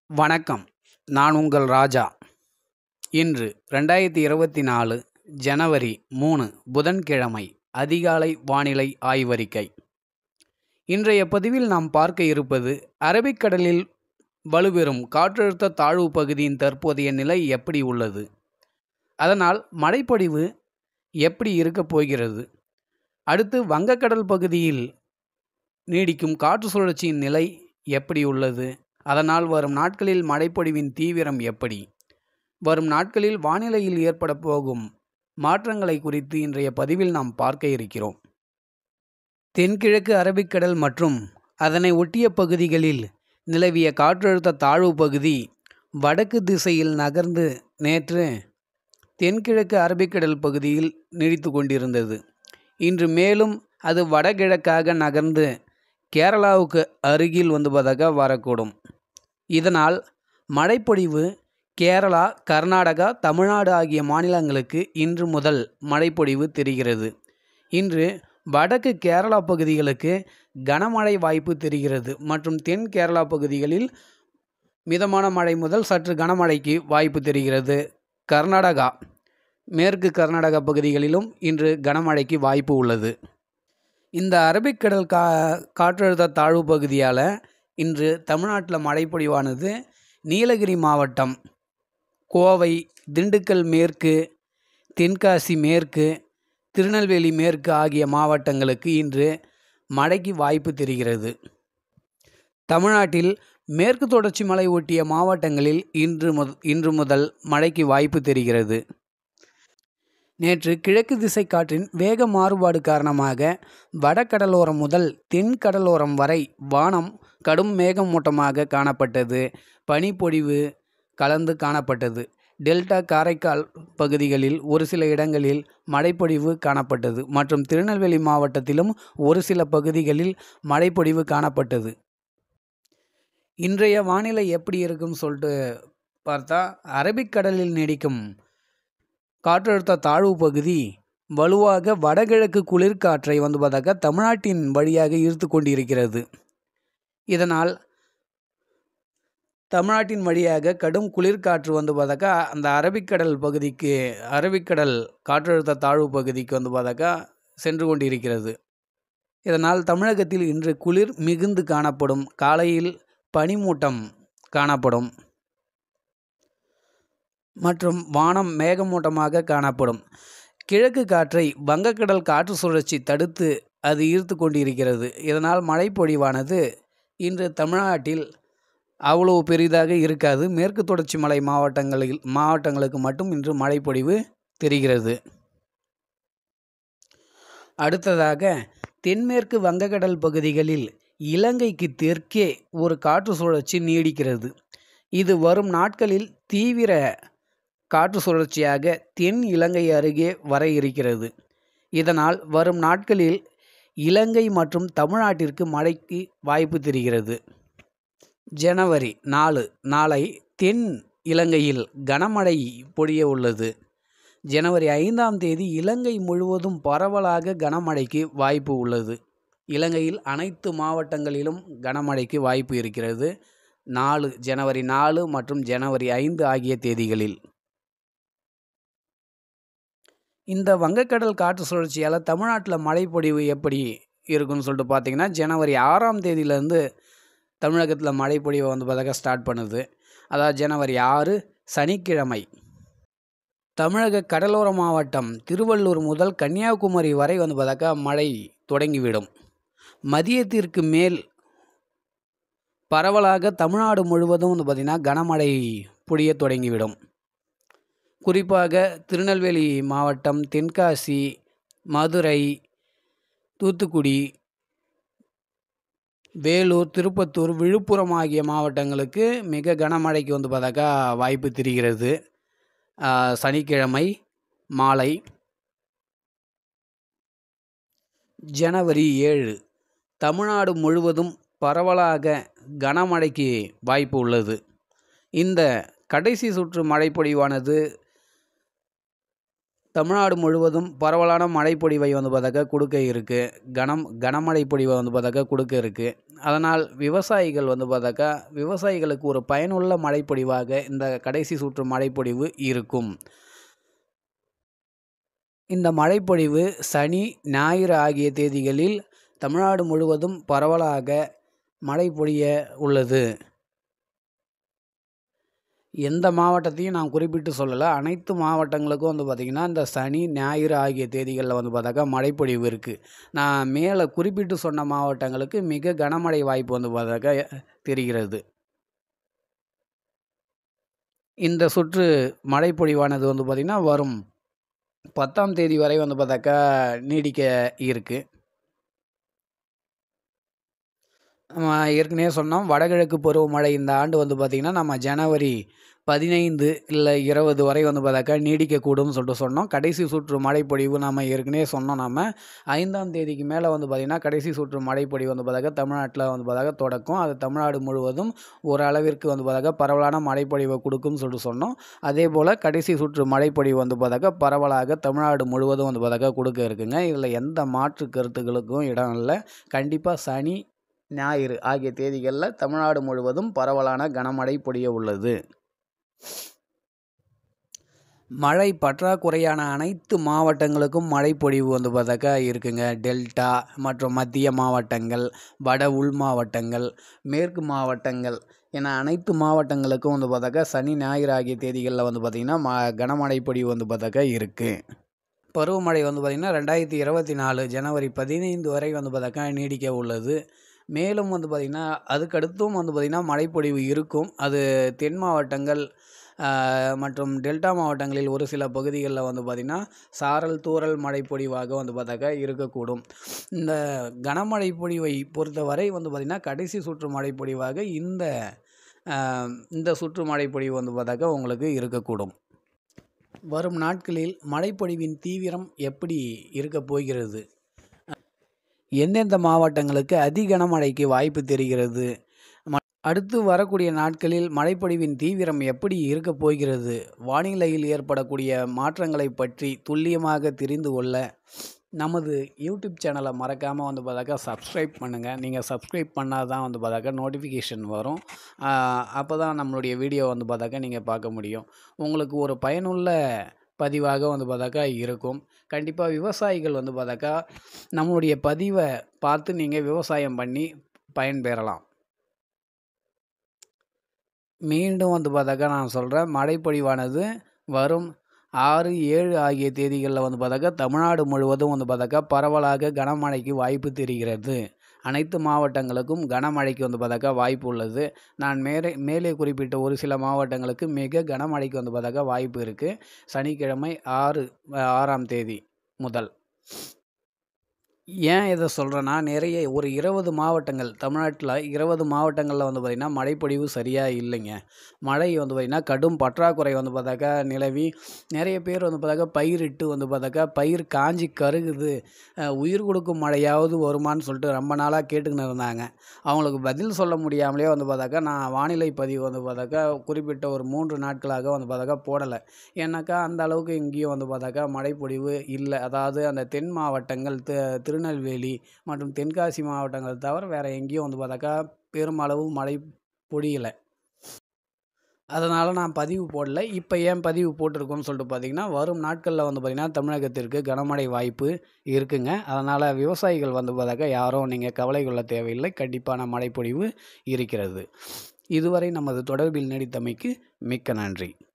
வணக்கம் நான் உங்கள் ராஜா இன்று ரெண்டாயிரத்தி இருபத்தி நாலு ஜனவரி மூணு புதன்கிழமை அதிகாலை வானிலை ஆய்வறிக்கை இன்றைய பதிவில் நாம் பார்க்க இருப்பது அரபிக்கடலில் வலுப்பெறும் காற்றழுத்த தாழ்வு பகுதியின் தற்போதைய நிலை எப்படி உள்ளது அதனால் மழைப்பொழிவு எப்படி இருக்கப் போகிறது அடுத்து வங்கக்கடல் பகுதியில் நீடிக்கும் காற்று சுழற்சியின் நிலை எப்படி உள்ளது அதனால் வரும் நாட்களில் மழைப்பொழிவின் தீவிரம் எப்படி வரும் நாட்களில் வானிலையில் ஏற்பட போகும் மாற்றங்களை குறித்து இன்றைய பதிவில் நாம் பார்க்க இருக்கிறோம் தென்கிழக்கு அரபிக்கடல் மற்றும் அதனை ஒட்டிய பகுதிகளில் நிலவிய காற்றழுத்த தாழ்வு பகுதி வடக்கு திசையில் நகர்ந்து நேற்று தென்கிழக்கு அரபிக்கடல் பகுதியில் நீடித்து கொண்டிருந்தது இன்று மேலும் அது வடகிழக்காக நகர்ந்து கேரளாவுக்கு அருகில் வந்துவதாக வரக்கூடும் இதனால் மழைப்பொழிவு கேரளா கர்நாடகா தமிழ்நாடு ஆகிய மாநிலங்களுக்கு இன்று முதல் மழைப்பொழிவு தெரிகிறது இன்று வடக்கு கேரளா பகுதிகளுக்கு கனமழை வாய்ப்பு தெரிகிறது மற்றும் தென் கேரளா பகுதிகளில் மிதமான மழை முதல் சற்று கனமழைக்கு வாய்ப்பு தெரிகிறது கர்நாடகா மேற்கு கர்நாடகா பகுதிகளிலும் இன்று கனமழைக்கு வாய்ப்பு உள்ளது இந்த அரபிக்கடல் கா காற்றழுத்த தாழ்வு பகுதியால் இன்று தமிழ்நாட்டில் மழைப்பொழிவானது நீலகிரி மாவட்டம் கோவை திண்டுக்கல் மேற்கு தென்காசி மேற்கு திருநெல்வேலி மேற்கு ஆகிய மாவட்டங்களுக்கு இன்று மழைக்கு வாய்ப்பு தெரிகிறது தமிழ்நாட்டில் மேற்கு தொடர்ச்சி மலை ஒட்டிய மாவட்டங்களில் இன்று முத இன்று முதல் மழைக்கு வாய்ப்பு தெரிகிறது நேற்று கிழக்கு திசை காற்றின் வேக மாறுபாடு காரணமாக வடகடலோரம் முதல் தென் கடலோரம் வரை வானம் கடும் மேகமூட்டமாக காணப்பட்டது பனிப்பொழிவு கலந்து காணப்பட்டது டெல்டா காரைக்கால் பகுதிகளில் ஒரு சில இடங்களில் மழைப்பொழிவு காணப்பட்டது மற்றும் திருநெல்வேலி மாவட்டத்திலும் ஒரு சில பகுதிகளில் மழைப்பொழிவு காணப்பட்டது இன்றைய வானிலை எப்படி இருக்குன்னு சொல்லிட்டு பார்த்தா அரபிக்கடலில் நீடிக்கும் காற்றழுத்த தாழ்வு பகுதி வலுவாக வடகிழக்கு குளிர்காற்றை வந்துவதாக தமிழ்நாட்டின் வழியாக ஈர்த்து கொண்டிருக்கிறது இதனால் தமிழ்நாட்டின் வழியாக கடும் குளிர்காற்று வந்து பார்த்தாக்கா அந்த அரபிக்கடல் பகுதிக்கு அரபிக்கடல் காற்றழுத்த தாழ்வு பகுதிக்கு வந்து பார்த்தாக்கா சென்று கொண்டிருக்கிறது இதனால் தமிழகத்தில் இன்று குளிர் மிகுந்து காணப்படும் காலையில் பனிமூட்டம் காணப்படும் மற்றும் வானம் மேகமூட்டமாக காணப்படும் கிழக்கு காற்றை வங்கக்கடல் காற்று சுழற்சி தடுத்து அது ஈர்த்து கொண்டிருக்கிறது இதனால் மழைப்பொழிவானது இன்று தமிழ்நாட்டில் அவ்வளவு பெரிதாக இருக்காது மேற்கு தொடர்ச்சி மலை மாவட்டங்களில் மாவட்டங்களுக்கு மட்டும் இன்று மழைப்பொழிவு தெரிகிறது அடுத்ததாக தென்மேற்கு வங்கக்கடல் பகுதிகளில் இலங்கைக்கு தெற்கே ஒரு காற்று சுழற்சி நீடிக்கிறது இது வரும் நாட்களில் தீவிர காற்று சுழற்சியாக தென் இலங்கை அருகே வர இருக்கிறது இதனால் வரும் நாட்களில் இலங்கை மற்றும் தமிழ்நாட்டிற்கு மழைக்கு வாய்ப்பு தெரிகிறது ஜனவரி நாலு நாளை தென் இலங்கையில் கனமழை பொழிய உள்ளது ஜனவரி ஐந்தாம் தேதி இலங்கை முழுவதும் பரவலாக கனமழைக்கு வாய்ப்பு உள்ளது இலங்கையில் அனைத்து மாவட்டங்களிலும் கனமழைக்கு வாய்ப்பு இருக்கிறது நாலு ஜனவரி நாலு மற்றும் ஜனவரி ஐந்து ஆகிய தேதிகளில் இந்த வங்கக்கடல் காற்று சுழற்சியால் தமிழ்நாட்டில் மழைப்பொழிவு எப்படி இருக்குன்னு சொல்லிட்டு பார்த்தீங்கன்னா ஜனவரி ஆறாம் தேதியிலேருந்து தமிழகத்தில் மழைப்பொழிவை வந்து பார்த்தாக்கா ஸ்டார்ட் பண்ணுது அதாவது ஜனவரி ஆறு சனிக்கிழமை தமிழக கடலோர மாவட்டம் திருவள்ளூர் முதல் கன்னியாகுமரி வரை வந்து பார்த்தாக்கா மழை தொடங்கிவிடும் மதியத்திற்கு மேல் பரவலாக தமிழ்நாடு முழுவதும் வந்து பார்த்திங்கன்னா கனமழை பொழிய தொடங்கிவிடும் குறிப்பாக திருநெல்வேலி மாவட்டம் தென்காசி மதுரை தூத்துக்குடி வேலூர் திருப்பத்தூர் விழுப்புரம் ஆகிய மாவட்டங்களுக்கு மிக கனமழைக்கு வந்து பார்த்தாக்கா வாய்ப்பு தெரிகிறது சனிக்கிழமை மாலை ஜனவரி ஏழு தமிழ்நாடு முழுவதும் பரவலாக கனமழைக்கு வாய்ப்பு உள்ளது இந்த கடைசி சுற்று மழைப்பொழிவானது தமிழ்நாடு முழுவதும் பரவலான மழைப்பொழிவை வந்து பார்த்தாக்கா கொடுக்க இருக்குது கனம் கனமழை பொழிவை வந்து பார்த்தாக்கா கொடுக்க இருக்குது அதனால் விவசாயிகள் வந்து பார்த்தாக்கா விவசாயிகளுக்கு ஒரு பயனுள்ள மழைப்பொழிவாக இந்த கடைசி சுற்று மழைப்பொழிவு இருக்கும் இந்த மழைப்பொழிவு சனி ஞாயிறு ஆகிய தேதிகளில் தமிழ்நாடு முழுவதும் பரவலாக மழை பொழிய உள்ளது எந்த மாவட்டத்தையும் நான் குறிப்பிட்டு சொல்லலை அனைத்து மாவட்டங்களுக்கும் வந்து பார்த்திங்கன்னா இந்த சனி ஞாயிறு ஆகிய தேதிகளில் வந்து பார்த்தாக்கா மழைப்பொழிவு இருக்குது நான் மேலே குறிப்பிட்டு சொன்ன மாவட்டங்களுக்கு மிக கனமழை வாய்ப்பு வந்து பார்த்தாக்கா தெரிகிறது இந்த சுற்று மழைப்பொழிவானது வந்து பார்த்திங்கன்னா வரும் பத்தாம் தேதி வரை வந்து பார்த்தாக்கா நீடிக்க இருக்குது நம்ம ஏற்கனவே சொன்னோம் வடகிழக்கு பருவமழை இந்த ஆண்டு வந்து பார்த்திங்கன்னா நம்ம ஜனவரி பதினைந்து இல்லை இருபது வரை வந்து பார்த்தாக்கா நீடிக்கக்கூடும்னு சொல்லிட்டு சொன்னோம் கடைசி சுற்று மழைப்பொழிவு நம்ம ஏற்கனவே சொன்னோம் நம்ம ஐந்தாம் தேதிக்கு மேலே வந்து பார்த்திங்கன்னா கடைசி சுற்று மழைப்பொழிவு வந்து பார்த்தாக்கா தமிழ்நாட்டில் வந்து பார்த்தாக்கா தொடக்கும் அது தமிழ்நாடு முழுவதும் ஒரு அளவிற்கு வந்து பார்த்தாக்கா பரவலான மழைப்பொழிவை கொடுக்கும்னு சொல்லிட்டு சொன்னோம் அதே போல் கடைசி சுற்று மழைப்பொழிவு வந்து பார்த்தாக்கா பரவலாக தமிழ்நாடு முழுவதும் வந்து பார்த்தாக்கா கொடுக்க இருக்குங்க இதில் எந்த மாற்று கருத்துக்களுக்கும் இடம் இல்லை கண்டிப்பாக சனி ஞாயிறு ஆகிய தேதிகளில் தமிழ்நாடு முழுவதும் பரவலான கனமழை பொழிய உள்ளது மழை பற்றாக்குறையான அனைத்து மாவட்டங்களுக்கும் மழைப்பொழிவு வந்து பார்த்தாக்கா இருக்குங்க டெல்டா மற்றும் மத்திய மாவட்டங்கள் வட உள் மாவட்டங்கள் மேற்கு மாவட்டங்கள் என அனைத்து மாவட்டங்களுக்கும் வந்து பார்த்தாக்கா சனி ஞாயிறு ஆகிய தேதிகளில் வந்து பார்த்திங்கன்னா ம கனமழை பொழிவு வந்து பார்த்தாக்கா இருக்குது பருவமழை வந்து பார்த்திங்கன்னா ரெண்டாயிரத்தி இருபத்தி நாலு ஜனவரி பதினைந்து வரை வந்து பார்த்தாக்கா நீடிக்க உள்ளது மேலும் வந்து பார்த்திங்கன்னா அதுக்கடுத்தும் வந்து பார்த்திங்கன்னா மழைப்பொழிவு இருக்கும் அது தென் மாவட்டங்கள் மற்றும் டெல்டா மாவட்டங்களில் ஒரு சில பகுதிகளில் வந்து பார்த்திங்கன்னா சாரல் தூறல் மழைப்பொழிவாக வந்து பார்த்தாக்கா இருக்கக்கூடும் இந்த கனமழை பொழிவை பொறுத்தவரை வந்து பார்த்திங்கன்னா கடைசி சுற்று மழைப்பொழிவாக இந்த இந்த சுற்று மழைப்பொழிவு வந்து பார்த்தாக்கா உங்களுக்கு இருக்கக்கூடும் வரும் நாட்களில் மழைப்பொழிவின் தீவிரம் எப்படி இருக்கப் போகிறது எந்தெந்த மாவட்டங்களுக்கு அதி கனமழைக்கு வாய்ப்பு தெரிகிறது அடுத்து வரக்கூடிய நாட்களில் மழைப்பொழிவின் தீவிரம் எப்படி இருக்கப் போகிறது வானிலையில் ஏற்படக்கூடிய மாற்றங்களை பற்றி துல்லியமாக தெரிந்து கொள்ள நமது யூடியூப் சேனலை மறக்காமல் வந்து பார்த்தாக்கா சப்ஸ்கிரைப் பண்ணுங்கள் நீங்கள் சப்ஸ்கிரைப் பண்ணால் தான் வந்து பார்த்தாக்கா நோட்டிஃபிகேஷன் வரும் அப்போ தான் நம்மளுடைய வீடியோ வந்து பார்த்தாக்கா நீங்கள் பார்க்க முடியும் உங்களுக்கு ஒரு பயனுள்ள பதிவாக வந்து பார்த்தாக்கா இருக்கும் கண்டிப்பாக விவசாயிகள் வந்து பார்த்தாக்கா நம்மளுடைய பதிவை பார்த்து நீங்கள் விவசாயம் பண்ணி பயன்பெறலாம் மீண்டும் வந்து பார்த்தாக்கா நான் சொல்கிறேன் மழைப்பொழிவானது வரும் ஆறு ஏழு ஆகிய தேதிகளில் வந்து பார்த்தாக்கா தமிழ்நாடு முழுவதும் வந்து பார்த்தாக்கா பரவலாக கனமழைக்கு வாய்ப்பு தெரிகிறது அனைத்து மாவட்டங்களுக்கும் கனமழைக்கு வந்து பார்த்தாக்கா வாய்ப்பு உள்ளது நான் மேலே மேலே குறிப்பிட்ட ஒரு சில மாவட்டங்களுக்கு மிக கனமழைக்கு வந்து பார்த்தாக்கா வாய்ப்பு இருக்குது சனிக்கிழமை ஆறு ஆறாம் தேதி முதல் ஏன் இதை சொல்கிறேன்னா நிறைய ஒரு இருபது மாவட்டங்கள் தமிழ்நாட்டில் இருபது மாவட்டங்களில் வந்து பார்த்திங்கன்னா மழைப்பொழிவு சரியாக இல்லைங்க மழை வந்து பார்த்திங்கன்னா கடும் பற்றாக்குறை வந்து பார்த்தாக்கா நிலவி நிறைய பேர் வந்து பார்த்தாக்கா பயிரிட்டு வந்து பார்த்தாக்கா பயிர் காஞ்சி கருகுது உயிர் கொடுக்கும் மழையாவது வருமானு சொல்லிட்டு ரொம்ப நாளாக கேட்டுக்கின்னு இருந்தாங்க அவங்களுக்கு பதில் சொல்ல முடியாமலே வந்து பார்த்தாக்கா நான் வானிலை பதிவு வந்து பார்த்தாக்கா குறிப்பிட்ட ஒரு மூன்று நாட்களாக வந்து பார்த்தாக்கா போடலை ஏன்னாக்கா அந்த அளவுக்கு இங்கேயும் வந்து பார்த்தாக்கா மழைப்பொழிவு இல்லை அதாவது அந்த தென் மாவட்டங்கள் திருநெல்வேலி மற்றும் தென்காசி மாவட்டங்கள் தவிர வேறு எங்கேயும் வந்து பார்த்தாக்கா பெருமளவு மழை பொழியலை அதனால் நான் பதிவு போடல இப்போ ஏன் பதிவு போட்டிருக்கோன்னு சொல்லிட்டு பார்த்தீங்கன்னா வரும் நாட்களில் வந்து பார்த்திங்கன்னா தமிழகத்திற்கு கனமழை வாய்ப்பு இருக்குங்க அதனால் விவசாயிகள் வந்து பார்த்தாக்கா யாரும் நீங்கள் கவலை கொள்ள தேவையில்லை கண்டிப்பான மழைப்பொழிவு இருக்கிறது இதுவரை நமது தொடர்பில் நீடித்தமைக்கு மிக்க நன்றி